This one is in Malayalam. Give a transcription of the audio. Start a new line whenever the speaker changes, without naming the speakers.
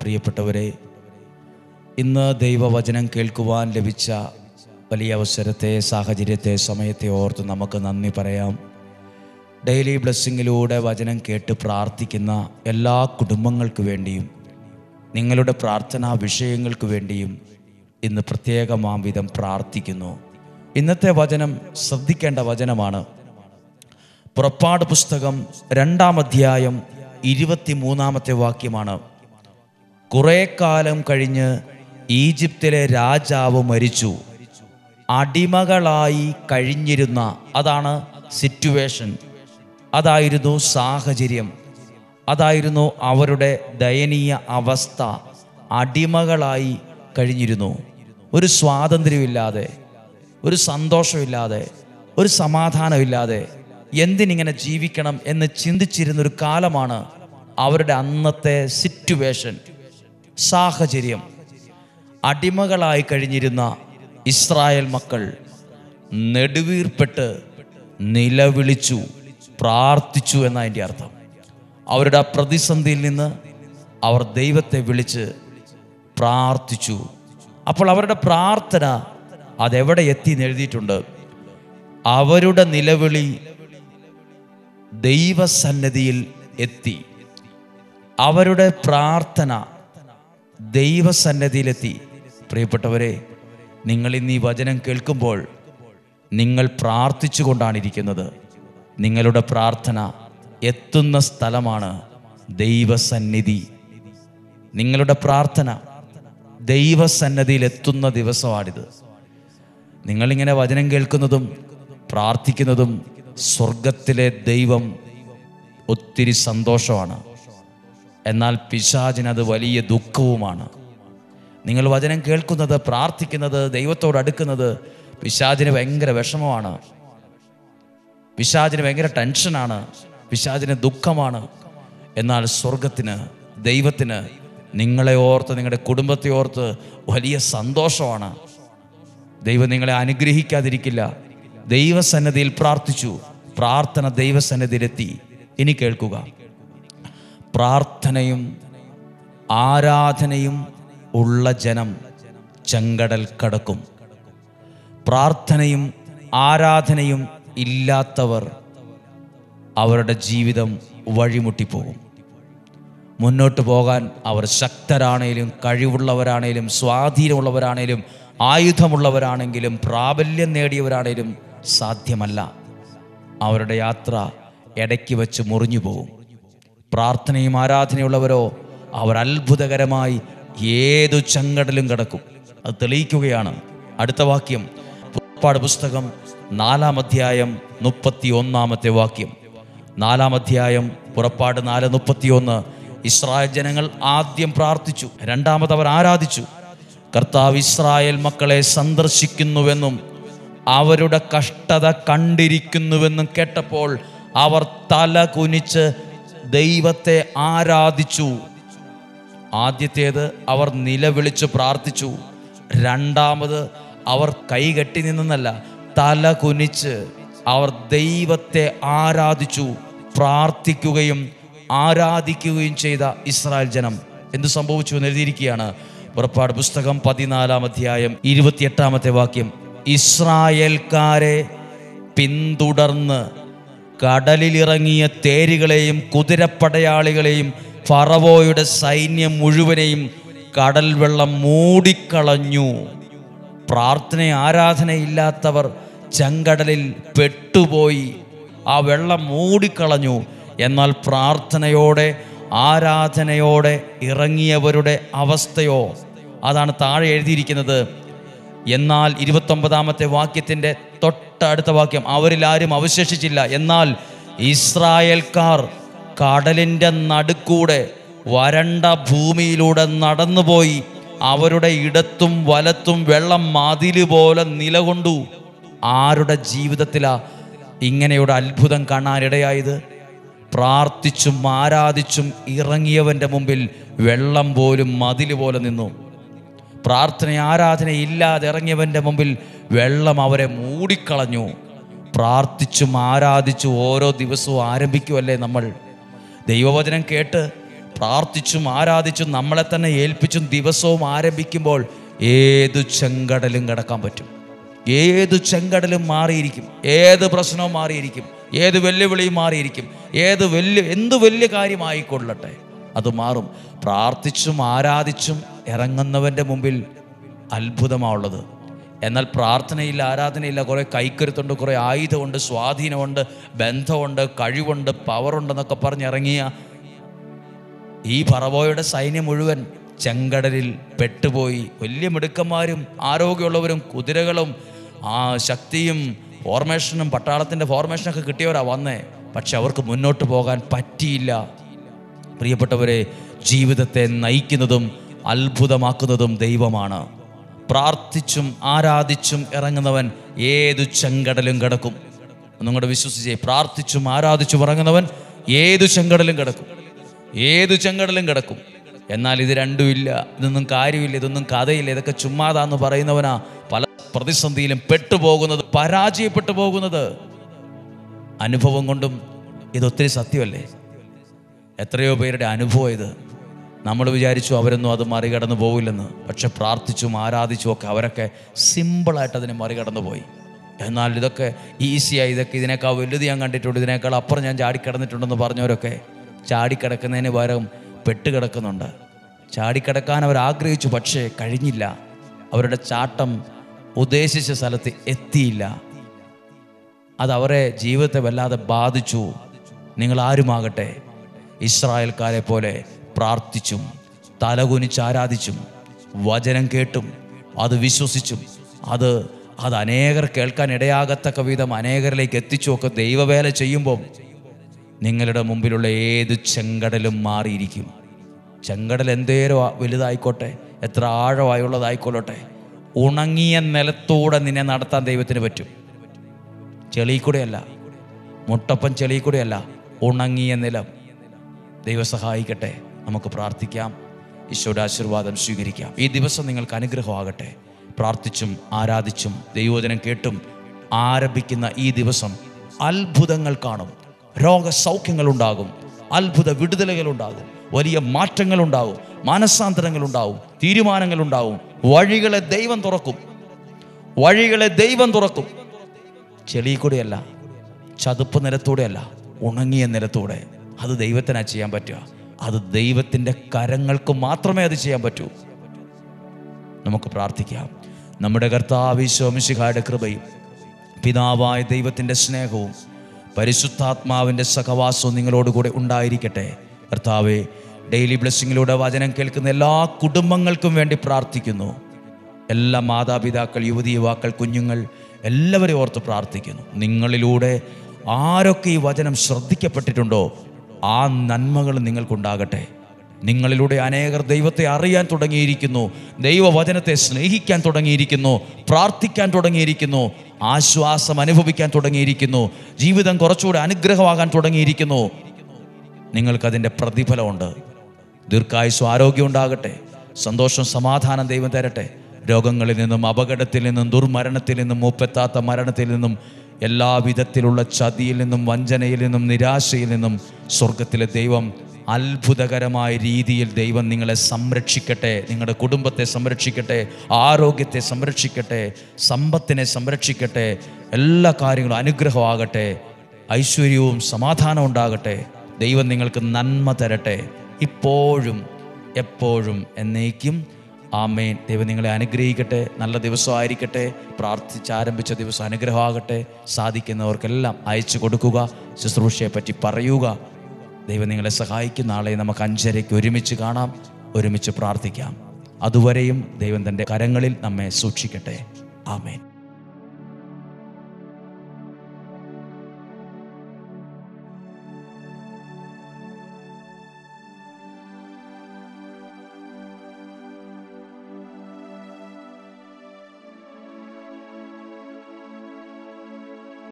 പ്രിയപ്പെട്ടവരെ ഇന്ന് ദൈവവചനം കേൾക്കുവാൻ ലഭിച്ച വലിയ അവസരത്തെ സാഹചര്യത്തെ സമയത്തെ ഓർത്ത് നമുക്ക് നന്ദി പറയാം ഡെയിലി ബ്ലെസ്സിങ്ങിലൂടെ വചനം കേട്ട് പ്രാർത്ഥിക്കുന്ന എല്ലാ കുടുംബങ്ങൾക്ക് വേണ്ടിയും നിങ്ങളുടെ പ്രാർത്ഥനാ വിഷയങ്ങൾക്ക് വേണ്ടിയും ഇന്ന് പ്രത്യേകമാം വിധം പ്രാർത്ഥിക്കുന്നു ഇന്നത്തെ വചനം ശ്രദ്ധിക്കേണ്ട വചനമാണ് പുറപ്പാട് പുസ്തകം രണ്ടാം അധ്യായം ഇരുപത്തിമൂന്നാമത്തെ വാക്യമാണ് കുറേ കാലം കഴിഞ്ഞ് ഈജിപ്തിലെ രാജാവ് മരിച്ചു അടിമകളായി കഴിഞ്ഞിരുന്ന അതാണ് സിറ്റുവേഷൻ അതായിരുന്നു സാഹചര്യം അതായിരുന്നു അവരുടെ ദയനീയ അവസ്ഥ അടിമകളായി കഴിഞ്ഞിരുന്നു ഒരു സ്വാതന്ത്ര്യമില്ലാതെ ഒരു സന്തോഷമില്ലാതെ ഒരു സമാധാനമില്ലാതെ എന്തിനിങ്ങനെ ജീവിക്കണം എന്ന് ചിന്തിച്ചിരുന്നൊരു കാലമാണ് അവരുടെ അന്നത്തെ സിറ്റുവേഷൻ സാഹചര്യം അടിമകളായി കഴിഞ്ഞിരുന്ന ഇസ്രായേൽ മക്കൾ നെടുവീർപ്പെട്ട് നിലവിളിച്ചു പ്രാർത്ഥിച്ചു എന്നതിൻ്റെ അർത്ഥം അവരുടെ ആ പ്രതിസന്ധിയിൽ നിന്ന് അവർ ദൈവത്തെ വിളിച്ച് പ്രാർത്ഥിച്ചു അപ്പോൾ അവരുടെ പ്രാർത്ഥന അതെവിടെ എത്തി എന്ന് എഴുതിയിട്ടുണ്ട് അവരുടെ നിലവിളി ദൈവസന്നദ്ധിയിൽ എത്തി അവരുടെ പ്രാർത്ഥന ദൈവസന്നദ്ധിയിലെത്തി പ്രിയപ്പെട്ടവരെ നിങ്ങൾ ഇന്ന് ഈ വചനം കേൾക്കുമ്പോൾ നിങ്ങൾ പ്രാർത്ഥിച്ചു കൊണ്ടാണ് ഇരിക്കുന്നത് നിങ്ങളുടെ പ്രാർത്ഥന എത്തുന്ന സ്ഥലമാണ് ദൈവസന്നിധി നിങ്ങളുടെ പ്രാർത്ഥന ദൈവസന്നദ്ധിയിൽ എത്തുന്ന ദിവസമാണിത് നിങ്ങളിങ്ങനെ വചനം കേൾക്കുന്നതും പ്രാർത്ഥിക്കുന്നതും സ്വർഗത്തിലെ ദൈവം ഒത്തിരി സന്തോഷമാണ് എന്നാൽ പിശാചിനത് വലിയ ദുഃഖവുമാണ് നിങ്ങൾ വചനം കേൾക്കുന്നത് പ്രാർത്ഥിക്കുന്നത് ദൈവത്തോട് അടുക്കുന്നത് പിശാചിന് ഭയങ്കര വിഷമമാണ് പിശാചിന് ഭയങ്കര ടെൻഷനാണ് പിശാചിന് ദുഃഖമാണ് എന്നാൽ സ്വർഗത്തിന് ദൈവത്തിന് നിങ്ങളെ ഓർത്ത് നിങ്ങളുടെ കുടുംബത്തെ ഓർത്ത് വലിയ സന്തോഷമാണ് ദൈവം നിങ്ങളെ അനുഗ്രഹിക്കാതിരിക്കില്ല ദൈവസന്നദ്ധിയിൽ പ്രാർത്ഥിച്ചു പ്രാർത്ഥന ദൈവസന്നദ്ധിയിലെത്തി ഇനി കേൾക്കുക പ്രാർത്ഥനയും ആരാധനയും ഉള്ള ജനം ചെങ്കടൽ കടക്കും പ്രാർത്ഥനയും ആരാധനയും ഇല്ലാത്തവർ അവരുടെ ജീവിതം വഴിമുട്ടിപ്പോകും മുന്നോട്ട് പോകാൻ അവർ ശക്തരാണേലും കഴിവുള്ളവരാണേലും സ്വാധീനമുള്ളവരാണേലും ആയുധമുള്ളവരാണെങ്കിലും പ്രാബല്യം നേടിയവരാണേലും സാധ്യമല്ല അവരുടെ യാത്ര ഇടയ്ക്ക് വെച്ച് മുറിഞ്ഞു പോകും പ്രാർത്ഥനയും ആരാധനയുള്ളവരോ അവർ അത്ഭുതകരമായി ഏതു ചങ്കടലും കിടക്കും അത് തെളിയിക്കുകയാണ് അടുത്ത വാക്യം പുറപ്പാട് പുസ്തകം നാലാം അധ്യായം മുപ്പത്തി ഒന്നാമത്തെ വാക്യം നാലാം അധ്യായം പുറപ്പാട് നാല് മുപ്പത്തിയൊന്ന് ഇസ്രായേൽ ജനങ്ങൾ ആദ്യം പ്രാർത്ഥിച്ചു രണ്ടാമത് അവർ ആരാധിച്ചു കർത്താവ് ഇസ്രായേൽ മക്കളെ സന്ദർശിക്കുന്നുവെന്നും അവരുടെ കഷ്ടത കണ്ടിരിക്കുന്നുവെന്നും കേട്ടപ്പോൾ അവർ തല കുനിച്ച് ദൈവത്തെ ആരാധിച്ചു ആദ്യത്തേത് അവർ നിലവിളിച്ച് പ്രാർത്ഥിച്ചു രണ്ടാമത് അവർ കൈകെട്ടി നിന്നല്ല തല കുനിച്ച് അവർ ദൈവത്തെ ആരാധിച്ചു പ്രാർത്ഥിക്കുകയും ആരാധിക്കുകയും ചെയ്ത ഇസ്രായേൽ ജനം എന്ത് സംഭവിച്ചു എന്ന് എഴുതിയിരിക്കുകയാണ് പുറപ്പാട് പുസ്തകം പതിനാലാം അധ്യായം ഇരുപത്തിയെട്ടാമത്തെ വാക്യം ഇസ്രായേൽക്കാരെ പിന്തുടർന്ന് കടലിലിറങ്ങിയ തേരുകളെയും കുതിരപ്പടയാളികളെയും ഫറവോയുടെ സൈന്യം മുഴുവനെയും കടൽ വെള്ളം മൂടിക്കളഞ്ഞു പ്രാർത്ഥന ആരാധനയില്ലാത്തവർ ചെങ്കടലിൽ പെട്ടുപോയി ആ വെള്ളം മൂടിക്കളഞ്ഞു എന്നാൽ പ്രാർത്ഥനയോടെ ആരാധനയോടെ ഇറങ്ങിയവരുടെ അവസ്ഥയോ അതാണ് താഴെ എഴുതിയിരിക്കുന്നത് എന്നാൽ ഇരുപത്തൊമ്പതാമത്തെ വാക്യത്തിൻ്റെ തൊട്ടടുത്ത വാക്യം അവരിൽ ആരും അവശേഷിച്ചില്ല എന്നാൽ ഇസ്രായേൽക്കാർ കടലിൻ്റെ നടുക്കൂടെ വരണ്ട ഭൂമിയിലൂടെ നടന്നുപോയി അവരുടെ ഇടത്തും വലത്തും വെള്ളം മതില് പോലെ നിലകൊണ്ടു ആരുടെ ജീവിതത്തിലാ ഇങ്ങനെയുടെ അത്ഭുതം കാണാനിടയായത് പ്രാർത്ഥിച്ചും ആരാധിച്ചും ഇറങ്ങിയവൻ്റെ മുമ്പിൽ വെള്ളം പോലും മതില് പോലെ നിന്നു പ്രാർത്ഥന ആരാധന ഇല്ലാതെ ഇറങ്ങിയവൻ്റെ മുമ്പിൽ വെള്ളം അവരെ മൂടിക്കളഞ്ഞു പ്രാർത്ഥിച്ചും ആരാധിച്ചും ഓരോ ദിവസവും ആരംഭിക്കുമല്ലേ നമ്മൾ ദൈവവചനം കേട്ട് പ്രാർത്ഥിച്ചും ആരാധിച്ചും നമ്മളെ തന്നെ ഏൽപ്പിച്ചും ദിവസവും ആരംഭിക്കുമ്പോൾ ഏതു ചെങ്കടലും കിടക്കാൻ പറ്റും ഏത് ചെങ്കടലും മാറിയിരിക്കും ഏത് പ്രശ്നവും മാറിയിരിക്കും ഏത് വെല്ലുവിളിയും മാറിയിരിക്കും ഏത് വലിയ എന്ത് വലിയ കാര്യമായിക്കൊള്ളട്ടെ അത് മാറും പ്രാർത്ഥിച്ചും ആരാധിച്ചും ഇറങ്ങുന്നവൻ്റെ മുമ്പിൽ അത്ഭുതമാണുള്ളത് എന്നാൽ പ്രാർത്ഥനയില്ല ആരാധനയില്ല കുറേ കൈക്കരുത്തുണ്ട് കുറേ ആയുധമുണ്ട് സ്വാധീനമുണ്ട് ബന്ധമുണ്ട് കഴിവുണ്ട് പവറുണ്ടെന്നൊക്കെ പറഞ്ഞിറങ്ങിയ ഈ പറവോയുടെ സൈന്യം മുഴുവൻ ചെങ്കടലിൽ പെട്ടുപോയി വലിയ മിടുക്കന്മാരും ആരോഗ്യമുള്ളവരും കുതിരകളും ആ ശക്തിയും ഫോർമേഷനും പട്ടാളത്തിൻ്റെ ഫോർമേഷനൊക്കെ കിട്ടിയവരാ വന്നേ പക്ഷെ അവർക്ക് മുന്നോട്ട് പോകാൻ പറ്റിയില്ല പ്രിയപ്പെട്ടവരെ ജീവിതത്തെ നയിക്കുന്നതും അത്ഭുതമാക്കുന്നതും ദൈവമാണ് പ്രാർത്ഥിച്ചും ആരാധിച്ചും ഇറങ്ങുന്നവൻ ഏതു ചെങ്കടലും കിടക്കും നിങ്ങളുടെ വിശ്വസിച്ചേ പ്രാർത്ഥിച്ചും ആരാധിച്ചും ഇറങ്ങുന്നവൻ ഏതു ചെങ്കടലും കിടക്കും ഏതു ചെങ്കടലും കിടക്കും എന്നാൽ ഇത് രണ്ടും ഇല്ല ഇതൊന്നും കാര്യമില്ല ഇതൊന്നും കഥയില്ല ഇതൊക്കെ ചുമ്മാതാന്ന് പറയുന്നവനാ പല പ്രതിസന്ധിയിലും പെട്ടുപോകുന്നത് പരാജയപ്പെട്ടു പോകുന്നത് അനുഭവം കൊണ്ടും ഇതൊത്തിരി സത്യമല്ലേ എത്രയോ പേരുടെ അനുഭവം ഇത് നമ്മൾ വിചാരിച്ചു അവരൊന്നും അത് മറികടന്ന് പോവില്ലെന്ന് പക്ഷെ പ്രാർത്ഥിച്ചും ആരാധിച്ചും ഒക്കെ അവരൊക്കെ സിമ്പിളായിട്ട് അതിനെ മറികടന്നു പോയി എന്നാൽ ഇതൊക്കെ ഈസിയായി ഇതൊക്കെ ഇതിനേക്കാൾ വലുത് ഞാൻ കണ്ടിട്ടുണ്ട് ഇതിനേക്കാൾ അപ്പുറം ഞാൻ ചാടിക്കിടന്നിട്ടുണ്ടെന്ന് പറഞ്ഞവരൊക്കെ ചാടിക്കിടക്കുന്നതിന് പകരം പെട്ടുകിടക്കുന്നുണ്ട് ചാടിക്കിടക്കാൻ അവർ ആഗ്രഹിച്ചു പക്ഷേ കഴിഞ്ഞില്ല അവരുടെ ചാട്ടം ഉദ്ദേശിച്ച സ്ഥലത്ത് എത്തിയില്ല അത് അവരെ ജീവിതത്തെ വല്ലാതെ ബാധിച്ചു നിങ്ങൾ ആരുമാകട്ടെ ഇസ്രായേൽക്കാരെ പോലെ പ്രാർത്ഥിച്ചും തലകുനിച്ച് ആരാധിച്ചും വചനം കേട്ടും അത് വിശ്വസിച്ചും അത് അത് അനേകർ കേൾക്കാൻ ഇടയാകത്തക്ക വിധം അനേകരിലേക്ക് എത്തിച്ചുമൊക്കെ ദൈവവേല ചെയ്യുമ്പോൾ നിങ്ങളുടെ മുമ്പിലുള്ള ഏത് ചെങ്കടലും മാറിയിരിക്കും ചെങ്കടൽ എന്തേരം ആ- വലുതായിക്കോട്ടെ എത്ര ആഴമായുള്ളതായിക്കൊള്ളട്ടെ ഉണങ്ങിയ നിലത്തൂടെ നിന്നെ നടത്താൻ ദൈവത്തിന് പറ്റും ചെളി കൂടെയല്ല മുട്ടപ്പൻ ചെളി കൂടെയല്ല ഉണങ്ങിയ നിലം ദൈവം സഹായിക്കട്ടെ നമുക്ക് പ്രാർത്ഥിക്കാം ഈശോയുടെ ആശീർവാദം സ്വീകരിക്കാം ഈ ദിവസം നിങ്ങൾക്ക് അനുഗ്രഹമാകട്ടെ പ്രാർത്ഥിച്ചും ആരാധിച്ചും ദൈവോചനം കേട്ടും ആരംഭിക്കുന്ന ഈ ദിവസം അത്ഭുതങ്ങൾ കാണും രോഗസൗഖ്യങ്ങൾ ഉണ്ടാകും അത്ഭുത വിടുതലുകൾ ഉണ്ടാകും വലിയ മാറ്റങ്ങൾ ഉണ്ടാകും മാനസാന്തരങ്ങൾ ഉണ്ടാവും തീരുമാനങ്ങൾ ഉണ്ടാവും വഴികളെ ദൈവം തുറക്കും വഴികളെ ദൈവം തുറക്കും ചെളി കൂടെയല്ല ചതുപ്പ് നിലത്തൂടെയല്ല ഉണങ്ങിയ നിലത്തൂടെ അത് ദൈവത്തിനാ ചെയ്യാൻ പറ്റുക അത് ദൈവത്തിൻ്റെ കരങ്ങൾക്ക് മാത്രമേ അത് ചെയ്യാൻ പറ്റൂ നമുക്ക് പ്രാർത്ഥിക്കാം നമ്മുടെ കർത്താവിശ്വമിശിഹായുടെ കൃപയും പിതാവായ ദൈവത്തിൻ്റെ സ്നേഹവും പരിശുദ്ധാത്മാവിൻ്റെ സഹവാസവും നിങ്ങളോടുകൂടെ ഉണ്ടായിരിക്കട്ടെ കർത്താവെ ഡെയിലി ബ്ലെസ്സിങ്ങിലൂടെ വചനം കേൾക്കുന്ന എല്ലാ കുടുംബങ്ങൾക്കും വേണ്ടി പ്രാർത്ഥിക്കുന്നു എല്ലാ മാതാപിതാക്കൾ യുവതി യുവാക്കൾ കുഞ്ഞുങ്ങൾ എല്ലാവരെയും ഓർത്ത് പ്രാർത്ഥിക്കുന്നു നിങ്ങളിലൂടെ ആരൊക്കെ ഈ വചനം ശ്രദ്ധിക്കപ്പെട്ടിട്ടുണ്ടോ ആ നന്മകൾ നിങ്ങൾക്കുണ്ടാകട്ടെ നിങ്ങളിലൂടെ അനേകർ ദൈവത്തെ അറിയാൻ തുടങ്ങിയിരിക്കുന്നു ദൈവവചനത്തെ സ്നേഹിക്കാൻ തുടങ്ങിയിരിക്കുന്നു പ്രാർത്ഥിക്കാൻ തുടങ്ങിയിരിക്കുന്നു ആശ്വാസം അനുഭവിക്കാൻ തുടങ്ങിയിരിക്കുന്നു ജീവിതം കുറച്ചുകൂടെ അനുഗ്രഹമാകാൻ തുടങ്ങിയിരിക്കുന്നു നിങ്ങൾക്കതിൻ്റെ പ്രതിഫലമുണ്ട് ദീർഘായുസ് ആരോഗ്യം ഉണ്ടാകട്ടെ സന്തോഷം സമാധാനം ദൈവം തരട്ടെ രോഗങ്ങളിൽ നിന്നും അപകടത്തിൽ നിന്നും ദുർമരണത്തിൽ നിന്നും മൂപ്പെത്താത്ത മരണത്തിൽ നിന്നും എല്ലാ വിധത്തിലുള്ള ചതിയിൽ നിന്നും വഞ്ചനയിൽ നിന്നും നിരാശയിൽ നിന്നും സ്വർഗത്തിലെ ദൈവം അത്ഭുതകരമായ രീതിയിൽ ദൈവം നിങ്ങളെ സംരക്ഷിക്കട്ടെ നിങ്ങളുടെ കുടുംബത്തെ സംരക്ഷിക്കട്ടെ ആരോഗ്യത്തെ സംരക്ഷിക്കട്ടെ സമ്പത്തിനെ സംരക്ഷിക്കട്ടെ എല്ലാ കാര്യങ്ങളും അനുഗ്രഹമാകട്ടെ ഐശ്വര്യവും സമാധാനവും ഉണ്ടാകട്ടെ ദൈവം നിങ്ങൾക്ക് നന്മ തരട്ടെ ഇപ്പോഴും എപ്പോഴും എന്നേക്കും ആമേൻ ദൈവം നിങ്ങളെ അനുഗ്രഹിക്കട്ടെ നല്ല ദിവസമായിരിക്കട്ടെ പ്രാർത്ഥിച്ച് ആരംഭിച്ച ദിവസം അനുഗ്രഹമാകട്ടെ സാധിക്കുന്നവർക്കെല്ലാം അയച്ചു കൊടുക്കുക ശുശ്രൂഷയെ പറ്റി പറയുക ദൈവം നിങ്ങളെ സഹായിക്കും നാളെ നമുക്ക് അഞ്ചരയ്ക്ക് ഒരുമിച്ച് കാണാം ഒരുമിച്ച് പ്രാർത്ഥിക്കാം അതുവരെയും ദൈവം തൻ്റെ കരങ്ങളിൽ നമ്മെ സൂക്ഷിക്കട്ടെ ആമേൻ